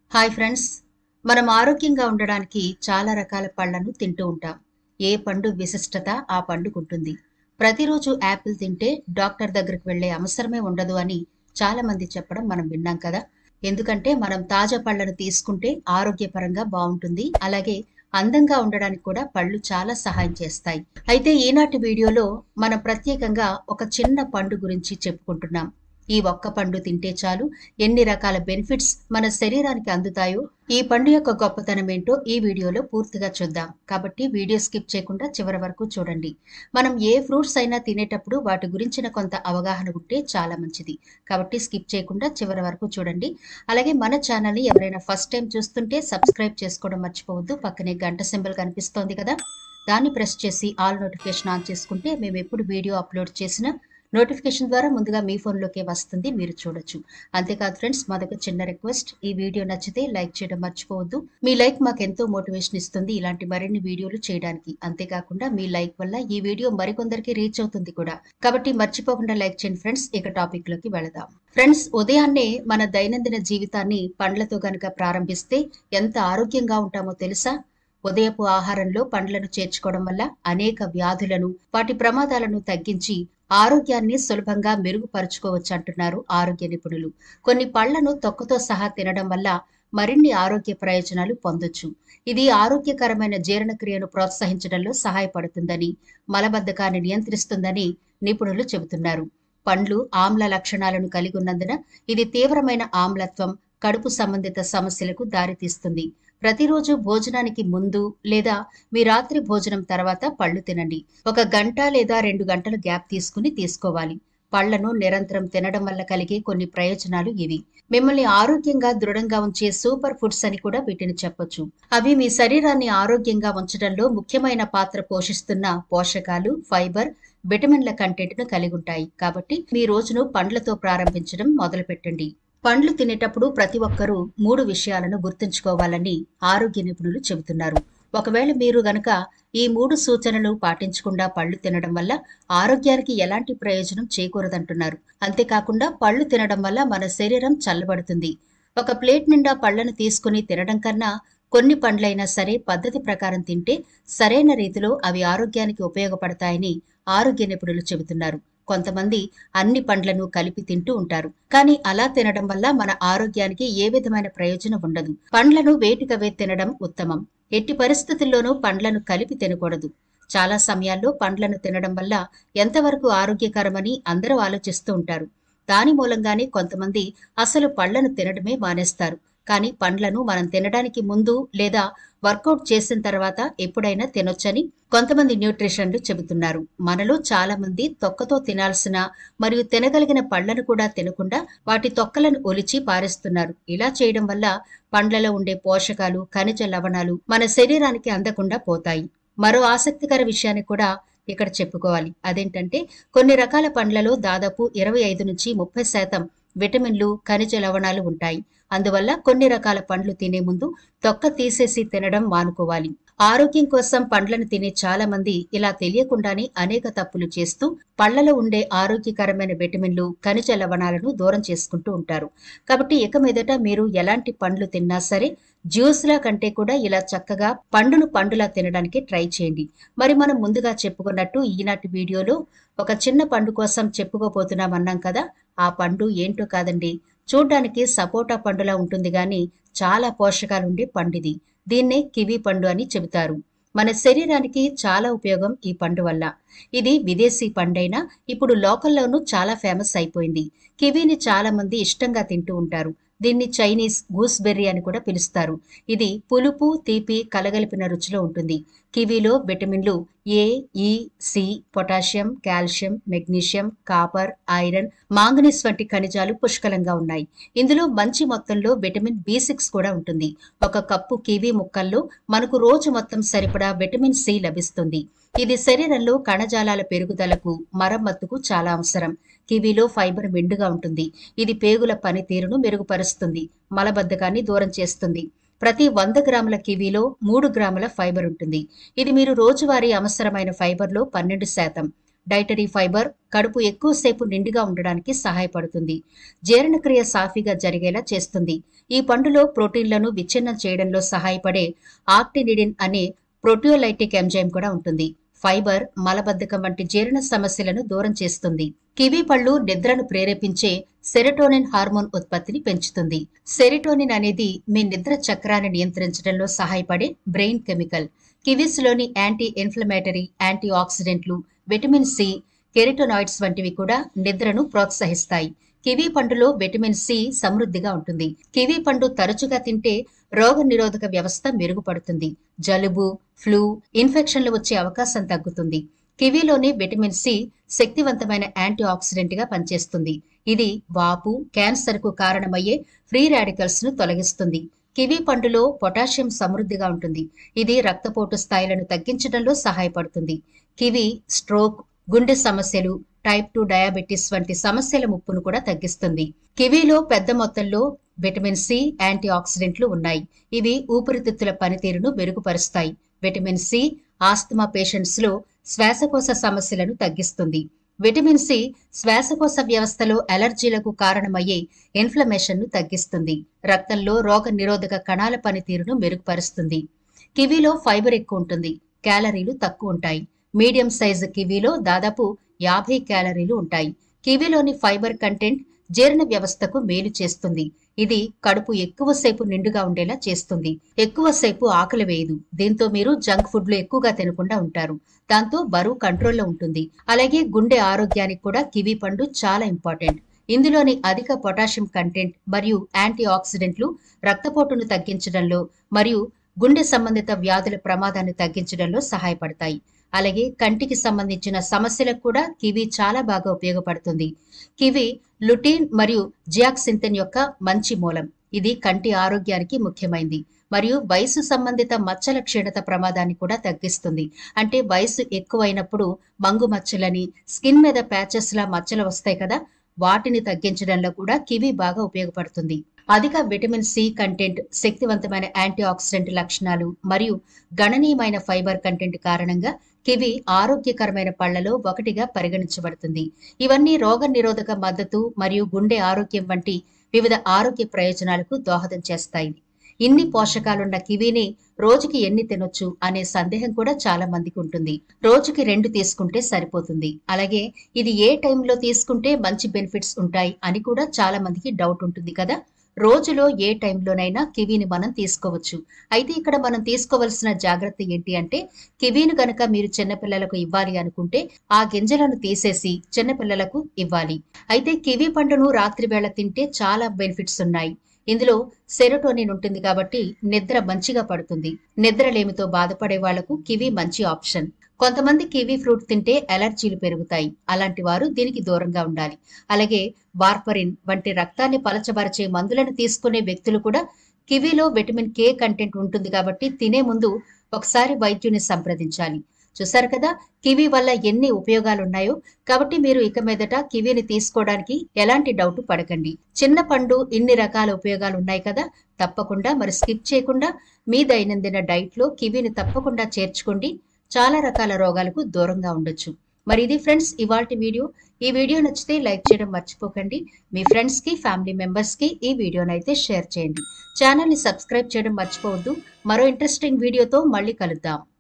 hi friends మనం ఆరోగ్యంగా ఉండడానికి చాలా రకాల పళ్ళను తింటూ ఉంటాం ఏ పండు విశిష్టత ఆ పండుకు ఉంటుంది ప్రతిరోజు యాపిల్ తింటే డాక్టర్ దగ్గరికి వెళ్ళే అవసరమే ఉండదు అని చాలా మంది చెప్పడం మనం విన్నాం కదా ఎందుకంటే మనం తాజా పళ్ళను తీసుకుంటే ఆరోగ్యపరంగా బాగుంటుంది అలాగే అందంగా ఉండడానికి కూడా పళ్ళు చాలా సహాయం చేస్తాయి అయితే ఈనాటి వీడియోలో మనం ప్రత్యేకంగా ఒక చిన్న పండు గురించి చెప్పుకుంటున్నాం ఈ ఒక్క పండు తింటే చాలు ఎన్ని రకాల బెనిఫిట్స్ మన శరీరానికి అందుతాయో ఈ పండు యొక్క గొప్పతనం ఏంటో ఈ వీడియోలో పూర్తిగా చూద్దాం కాబట్టి వీడియో స్కిప్ చేయకుండా చివరి వరకు చూడండి మనం ఏ ఫ్రూట్స్ అయినా తినేటప్పుడు వాటి గురించిన కొంత అవగాహన ఉంటే చాలా మంచిది కాబట్టి స్కిప్ చేయకుండా చివరి వరకు చూడండి అలాగే మన ఛానల్ని ఎవరైనా ఫస్ట్ టైం చూస్తుంటే సబ్స్క్రైబ్ చేసుకోవడం మర్చిపోవద్దు పక్కనే గంట సింబల్ కనిపిస్తోంది కదా దాన్ని ప్రెస్ చేసి ఆల్ నోటిఫికేషన్ ఆన్ చేసుకుంటే మేము ఎప్పుడు వీడియో అప్లోడ్ చేసినా నోటిఫికేషన్ ద్వారా ముందుగా మీ ఫోన్లోకే వస్తుంది మీరు చూడొచ్చు అంతేకాదు ఫ్రెండ్స్ మాదొక చిన్న రిక్వెస్ట్ ఈ వీడియో నచ్చితే లైక్ చేయడం మర్చిపోవద్దు మీ లైక్ మాకు ఎంతో మోటివేషన్ ఇస్తుంది ఇలాంటి మరిన్ని వీడియోలు చేయడానికి అంతేకాకుండా మీ లైక్ వల్ల ఈ వీడియో మరికొందరికి రీచ్ అవుతుంది కూడా కాబట్టి మర్చిపోకుండా లైక్ చేయండి ఫ్రెండ్స్ ఇక టాపిక్ లోకి వెళదాం ఫ్రెండ్స్ ఉదయాన్నే మన దైనందిన జీవితాన్ని పండ్లతో గనుక ప్రారంభిస్తే ఎంత ఆరోగ్యంగా ఉంటామో తెలుసా ఉదయపు ఆహారంలో పండ్లను చేర్చుకోవడం వల్ల అనేక వ్యాధులను వాటి ప్రమాదాలను తగ్గించి ఆరోగ్యాన్ని సులభంగా మెరుగుపరుచుకోవచ్చు అంటున్నారు ఆరోగ్య నిపుణులు కొన్ని పళ్లను తొక్కతో సహా తినడం వల్ల మరిన్ని ఆరోగ్య ప్రయోజనాలు పొందొచ్చు ఇది ఆరోగ్యకరమైన జీర్ణక్రియను ప్రోత్సహించడంలో సహాయపడుతుందని మలబద్ధకాన్ని నియంత్రిస్తుందని నిపుణులు చెబుతున్నారు పండ్లు ఆమ్ల లక్షణాలను కలిగి ఉన్నందున ఇది తీవ్రమైన ఆమ్లత్వం కడుపు సంబంధిత సమస్యలకు దారితీస్తుంది ప్రతిరోజు భోజనానికి ముందు లేదా మీ రాత్రి భోజనం తర్వాత పళ్ళు తినండి ఒక గంట లేదా రెండు గంటల గ్యాప్ తీసుకుని తీసుకోవాలి పళ్లను నిరంతరం తినడం వల్ల కలిగే కొన్ని ప్రయోజనాలు ఇవి మిమ్మల్ని ఆరోగ్యంగా దృఢంగా ఉంచే సూపర్ ఫుడ్స్ అని కూడా వీటిని చెప్పొచ్చు అవి మీ శరీరాన్ని ఆరోగ్యంగా ఉంచడంలో ముఖ్యమైన పాత్ర పోషిస్తున్న పోషకాలు ఫైబర్ విటమిన్ల కంటెంట్ను కలిగి ఉంటాయి కాబట్టి మీ రోజును పండ్లతో ప్రారంభించడం మొదలుపెట్టండి పండ్లు తినేటప్పుడు ప్రతి ఒక్కరూ మూడు విషయాలను గుర్తుంచుకోవాలని ఆరోగ్య నిపుణులు చెబుతున్నారు ఒకవేళ మీరు గనక ఈ మూడు సూచనలు పాటించకుండా పళ్ళు తినడం వల్ల ఆరోగ్యానికి ఎలాంటి ప్రయోజనం చేకూరదంటున్నారు అంతేకాకుండా పళ్ళు తినడం వల్ల మన శరీరం చల్లబడుతుంది ఒక ప్లేట్ నిండా పళ్లను తీసుకుని తినడం కన్నా కొన్ని పండ్లైనా సరే పద్ధతి ప్రకారం తింటే సరైన రీతిలో అవి ఆరోగ్యానికి ఉపయోగపడతాయని ఆరోగ్య నిపుణులు చెబుతున్నారు కొంతమంది అన్ని పండ్లను కలిపి తింటూ ఉంటారు కానీ అలా తినడం వల్ల మన ఆరోగ్యానికి ఏ విధమైన ప్రయోజనం ఉండదు పండ్లను వేటికవే తినడం ఉత్తమం ఎట్టి పరిస్థితుల్లోనూ పండ్లను కలిపి తినకూడదు చాలా సమయాల్లో పండ్లను తినడం వల్ల ఎంతవరకు ఆరోగ్యకరమని అందరూ ఆలోచిస్తూ ఉంటారు దాని మూలంగానే కొంతమంది అసలు పళ్లను తినడమే మానేస్తారు కానీ పండ్లను మనం తినడానికి ముందు లేదా వర్కౌట్ చేసిన తర్వాత ఎప్పుడైనా తినొచ్చని కొంతమంది న్యూట్రిషన్లు చెబుతున్నారు మనలో చాలా మంది తొక్కతో తినాల్సిన మరియు తినగలిగిన పళ్లను కూడా తినకుండా వాటి తొక్కలను ఒలిచి పారేస్తున్నారు ఇలా చేయడం వల్ల పండ్లలో ఉండే పోషకాలు ఖనిజ లవణాలు మన శరీరానికి అందకుండా పోతాయి మరో ఆసక్తికర విషయాన్ని కూడా ఇక్కడ చెప్పుకోవాలి అదేంటంటే కొన్ని రకాల పండ్లలో దాదాపు ఇరవై ఐదు నుంచి ముప్పై శాతం విటమిన్లు ఖనిజ లవణాలు ఉంటాయి అందువల్ల కొన్ని రకాల పండ్లు తినే ముందు తొక్క తీసేసి తినడం మానుకోవాలి ఆరోగ్యం కోసం పండ్లను తినే చాలా మంది ఇలా తెలియకుండానే అనేక తప్పులు చేస్తూ పళ్లలో ఉండే ఆరోగ్యకరమైన విటమిన్లు ఖనిజ లవణాలను దూరం చేసుకుంటూ ఉంటారు కాబట్టి ఇక మీదట మీరు ఎలాంటి పండ్లు తిన్నా సరే జ్యూస్లా కంటే కూడా ఇలా చక్కగా పండును పండులా తినడానికి ట్రై చేయండి మరి మనం ముందుగా చెప్పుకున్నట్టు ఈనాటి వీడియోలో ఒక చిన్న పండు కోసం చెప్పుకోబోతున్నామన్నాం కదా ఆ పండు ఏంటో కాదండి చూడ్డానికి సపోటా పండులా ఉంటుంది గాని చాలా పోషకాలుండే పండిది దీన్నే కివీ పండు అని చెబుతారు మన శరీరానికి చాలా ఉపయోగం ఈ పండు వల్ల ఇది విదేశీ పండైనా ఇప్పుడు లోకల్లోనూ చాలా ఫేమస్ అయిపోయింది కివీని చాలా మంది ఇష్టంగా తింటూ ఉంటారు దీన్ని చైనీస్ గూస్బెర్రీ అని కూడా పిలుస్తారు ఇది పులుపు తీపి కలగలిపిన రుచిలో ఉంటుంది కివీలో విటమిన్లు A E C potassium calcium magnesium copper iron manganese వంటి ఖనిజాలు పుష్కలంగా ఉన్నాయి ఇందులో మంచి మొత్తంలో విటమిన్ బి సిక్స్ కూడా ఉంటుంది ఒక కప్పు కివీ ముక్కల్లో మనకు రోజు మొత్తం సరిపడా విటమిన్ సి లభిస్తుంది ఇది శరీరంలో కణజాలాల పెరుగుదలకు మరమ్మతుకు చాలా అవసరం కివీలో ఫైబర్ మెండుగా ఉంటుంది ఇది పేగుల పనితీరును మెరుగుపరుస్తుంది మలబద్ధకాన్ని దూరం చేస్తుంది ప్రతి వంద గ్రాముల కివీలో మూడు గ్రాముల ఫైబర్ ఉంటుంది ఇది మీరు రోజువారీ అవసరమైన ఫైబర్లో పన్నెండు శాతం డైటరీ ఫైబర్ కడుపు ఎక్కువసేపు నిండుగా ఉండడానికి సహాయపడుతుంది జీర్ణక్రియ సాఫీగా జరిగేలా చేస్తుంది ఈ పండులో ప్రోటీన్లను విచ్ఛిన్నం చేయడంలో సహాయపడే ఆక్టినిడిన్ అనే ప్రోటియోలైటిక్ ఎంజైమ్ కూడా ఉంటుంది ఫైబర్ మలబద్ధకం వంటి జీర్ణ సమస్యలను దూరం చేస్తుంది కివీ పళ్ళు నిద్రను ప్రేరేపించే సెరటోనిన్ హార్మోన్ ఉత్పత్తిని పెంచుతుంది సెరిటోనిన్ అనేది మీ నిద్ర చక్రాన్ని నియంత్రించడంలో సహాయపడే బ్రెయిన్ కెమికల్ కివీస్ లోని యాంటీ ఇన్ఫ్లమేటరీ యాంటీ ఆక్సిడెంట్లు విటమిన్ సి కెరిటోనాయిడ్స్ వంటివి కూడా నిద్రను ప్రోత్సహిస్తాయి కివీ పండులో విటమిన్ సి సమృద్ధిగా ఉంటుంది కివీ పండు తరచుగా తింటే రోగ నిరోధక వ్యవస్థ మెరుగుపడుతుంది జలుబు ఫ్లూ ఇన్ఫెక్షన్లు వచ్చే అవకాశం తగ్గుతుంది కివీలోని విటమిన్ సి శక్తివంతమైన యాంటీ ఆక్సిడెంట్ గా పనిచేస్తుంది ఇది వాపు క్యాన్సర్ కు కారణమయ్యే ఫ్రీ రాడికల్స్ ను తొలగిస్తుంది కివీ పండులో పొటాషియం సమృద్ధిగా ఉంటుంది ఇది రక్తపోటు స్థాయిలను తగ్గించడంలో సహాయపడుతుంది కివీ స్ట్రోక్ గుండె సమస్యలు టైప్ టూ డయాబెటిస్ వంటి సమస్యల ముప్పును కూడా తగ్గిస్తుంది కివీలో పెద్ద మొత్తంలో విటమిన్ సి యాంటీ ఆక్సిడెంట్లు ఉన్నాయి ఇవి ఊపిరితిత్తుల పనితీరును మెరుగుపరుస్తాయి విటమిన్ సి ఆస్తమా పేషెంట్స్ లో శ్వాసకోశ సమస్యలను తగ్గిస్తుంది విటమిన్ సి శ్వాసకోశ వ్యవస్థలో అలర్జీలకు కారణమయ్యే ఇన్ఫ్లమేషన్ ను తగ్గిస్తుంది రక్తంలో రోగ నిరోధక కణాల పనితీరును మెరుగుపరుస్తుంది కివీలో ఫైబర్ ఎక్కువ ఉంటుంది క్యాలరీలు తక్కువ ఉంటాయి మీడియం సైజు కివీలో దాదాపు యాభై క్యాలరీలు ఉంటాయి కివీలోని ఫైబర్ కంటెంట్ జీర్ణ వ్యవస్థకు మేలు చేస్తుంది ఇది కడుపు ఎక్కువసేపు నిండుగా ఉండేలా చేస్తుంది ఎక్కువసేపు ఆకలి వేయదు దీంతో మీరు జంక్ ఫుడ్లు ఎక్కువగా తినకుండా ఉంటారు దాంతో బరువు కంట్రోల్లో ఉంటుంది అలాగే గుండె ఆరోగ్యానికి కూడా కివీ పండు చాలా ఇంపార్టెంట్ ఇందులోని అధిక పొటాషియం కంటెంట్ మరియు యాంటీ ఆక్సిడెంట్లు రక్తపోటును తగ్గించడంలో మరియు గుండె సంబంధిత వ్యాధుల ప్రమాదాన్ని తగ్గించడంలో సహాయపడతాయి అలాగే కంటికి సంబంధించిన సమస్యలకు కూడా కివి చాలా బాగా ఉపయోగపడుతుంది కివి లుటీన్ మరియు జియాక్సింథిన్ యొక్క మంచి మూలం ఇది కంటి ఆరోగ్యానికి ముఖ్యమైనది మరియు వయసు సంబంధిత మచ్చల క్షీణత ప్రమాదాన్ని కూడా తగ్గిస్తుంది అంటే వయసు ఎక్కువైనప్పుడు మంగు మచ్చలని స్కిన్ మీద ప్యాచెస్ లా మచ్చలు వస్తాయి కదా వాటిని తగ్గించడంలో కూడా కివి బాగా ఉపయోగపడుతుంది అధిక విటమిన్ సి కంటెంట్ శక్తివంతమైన యాంటీ ఆక్సిడెంట్ లక్షణాలు మరియు గణనీయమైన ఫైబర్ కంటెంట్ కారణంగా కివి ఆరోగ్యకరమైన పళ్లలో ఒకటిగా పరిగణించబడుతుంది ఇవన్నీ రోగ నిరోధక మద్దతు మరియు గుండె ఆరోగ్యం వంటి వివిధ ఆరోగ్య ప్రయోజనాలకు దోహదం చేస్తాయి ఇన్ని పోషకాలున్న కివీని రోజుకి ఎన్ని తినొచ్చు అనే సందేహం కూడా చాలా మందికి ఉంటుంది రోజుకి రెండు తీసుకుంటే సరిపోతుంది అలాగే ఇది ఏ టైంలో తీసుకుంటే మంచి బెనిఫిట్స్ ఉంటాయి అని కూడా చాలా మందికి డౌట్ ఉంటుంది కదా రోజులో ఏ టైంలోనైనా కివీని మనం తీసుకోవచ్చు అయితే ఇక్కడ మనం తీసుకోవలసిన జాగ్రత్త ఏంటి అంటే కివీని గనక మీరు చిన్నపిల్లలకు ఇవ్వాలి అనుకుంటే ఆ గింజలను తీసేసి చిన్నపిల్లలకు ఇవ్వాలి అయితే కివీ పండును రాత్రి వేళ తింటే చాలా బెనిఫిట్స్ ఉన్నాయి ఇందులో సెరోటోనిన్ ఉంటుంది కాబట్టి నిద్ర మంచిగా పడుతుంది నిద్రలేమితో బాధపడే వాళ్లకు కివీ మంచి ఆప్షన్ కొంతమంది కివీ ఫ్రూట్ తింటే అలర్జీలు పెరుగుతాయి అలాంటి వారు దీనికి దూరంగా ఉండాలి అలాగే వార్పరిన్ వంటి రక్తాన్ని పలచబరిచే మందులను తీసుకునే వ్యక్తులు కూడా కివీలో విటమిన్ కే కంటెంట్ ఉంటుంది కాబట్టి తినే ముందు ఒకసారి వైద్యుని సంప్రదించాలి చూసారు కదా కివీ వల్ల ఎన్ని ఉపయోగాలు ఉన్నాయో కాబట్టి మీరు ఇక మీదట కివీని తీసుకోవడానికి ఎలాంటి డౌట్ పడకండి చిన్న పండు ఇన్ని రకాల ఉపయోగాలు ఉన్నాయి కదా తప్పకుండా మరి స్కిప్ చేయకుండా మీ దైనందిన డైట్ లో కివీని తప్పకుండా చేర్చుకోండి చాలా రకాల రోగాలకు దూరంగా ఉండొచ్చు మరి ఇది ఫ్రెండ్స్ ఇవాల్టి వీడియో ఈ వీడియో నచ్చితే లైక్ చేయడం మర్చిపోకండి మీ ఫ్రెండ్స్ కి ఫ్యామిలీ మెంబర్స్ కి ఈ వీడియోని అయితే షేర్ చేయండి ఛానల్ ని సబ్స్క్రైబ్ చేయడం మర్చిపోవద్దు మరో ఇంట్రెస్టింగ్ వీడియోతో మళ్ళీ కలుద్దాం